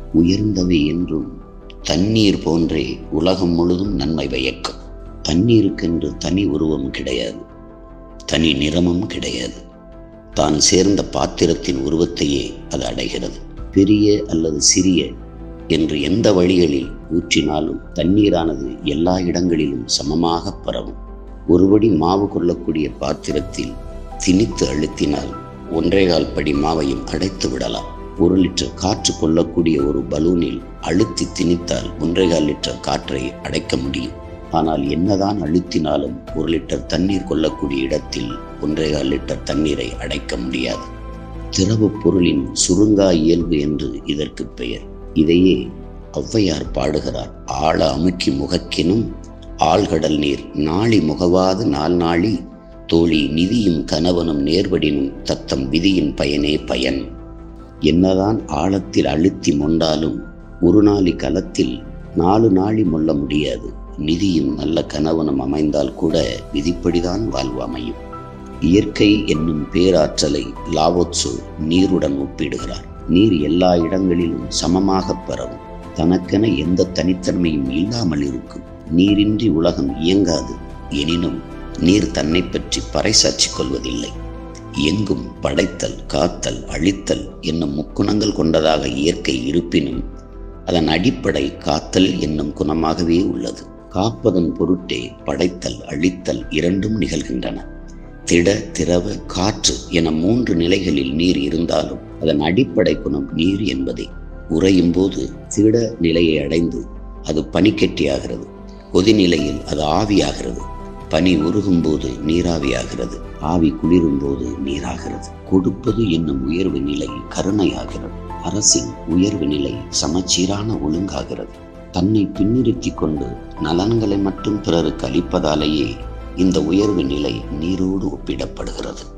உயர்ந்தவை என்றும் தண்ணீர் போன்றே உலகம் முழுதும் நன்மை பயக்கும் தண்ணீருக்கென்று தனி உருவம் கிடையாது தனி நிறமும் கிடையாது தான் சேர்ந்த பாத்திரத்தின் உருவத்தையே அது அடைகிறது பெரிய அல்லது சிறிய என்று எந்த வழிகளில் ஊற்றினாலும் தண்ணீரானது எல்லா இடங்களிலும் சமமாக பரவும் ஒருபடி மாவு கொள்ளக்கூடிய பாத்திரத்தில் திணித்து அழுத்தினால் ஒன்றேகால் படி மாவையும் அடைத்து விடலாம் ஒரு லிட்டர் காற்று கொள்ளக்கூடிய ஒரு பலூனில் அழுத்தி திணித்தால் ஒன்றேகால் லிட்டர் காற்றை அடைக்க முடியும் ஆனால் என்னதான் அழுத்தினாலும் ஒரு லிட்டர் தண்ணீர் கொள்ளக்கூடிய இடத்தில் ஒன்றேகால் லிட்டர் தண்ணீரை அடைக்க முடியாது திரவப் பொருளின் சுருங்கா இயல்பு என்று இதற்கு பெயர் இதையே ஔவையார் பாடுகிறார் ஆழ அமுக்கி முகக்கினும் ஆழ்கடல் நீர் நாளி முகவாது நாள் நாளி தோழி நிதியும் கணவனும் நேர்வடினும் தத்தம் விதியின் பயனே பயன் என்னதான் ஆழத்தில் அழுத்தி மொண்டாலும் ஒரு நாளி களத்தில் நாலு நாளி மொள்ள முடியாது நிதியும் நல்ல கணவனும் அமைந்தால் கூட விதிப்படிதான் வாழ்வு அமையும் இயற்கை என்னும் பேராற்றலை லாவோத்சு நீருடன் ஒப்பிடுகிறார் நீர் எல்லா இடங்களிலும் சமமாக பரவும் தனக்கென எந்த தனித்தன்மையும் இல்லாமல் இருக்கும் நீரின்றி உலகம் இயங்காது எனினும் நீர் தன்னை பற்றி பறைசாற்றிக் கொள்வதில்லை எங்கும் படைத்தல் காத்தல் அழித்தல் என்னும் முக்குணங்கள் கொண்டதாக இயற்கை இருப்பினும் அதன் அடிப்படை காத்தல் என்னும் குணமாகவே உள்ளது காப்பதன் பொருட்டே படைத்தல் அழித்தல் இரண்டும் நிகழ்கின்றன திட திரவ காற்று என மூன்று நிலைகளில் நீர் இருந்தாலும் அதன் அடிப்படை குணம் நீர் என்பதே உறையும் போது திட நிலையை அடைந்து அது பனிக்கட்டியாகிறது கொதிநிலையில் அது ஆவியாகிறது பனி உருகும் போது நீராவியாகிறது ஆவி குளிரும் போது நீராகிறது கொடுப்பது என்னும் உயர்வு நிலை கருணையாகிறது அரசின் உயர்வு நிலை சமச்சீரான ஒழுங்காகிறது தன்னை பின்னிறுத்தி கொண்டு நலன்களை மட்டும் பிறருக்கு அளிப்பதாலேயே இந்த உயர்வு நிலை நீரோடு ஒப்பிடப்படுகிறது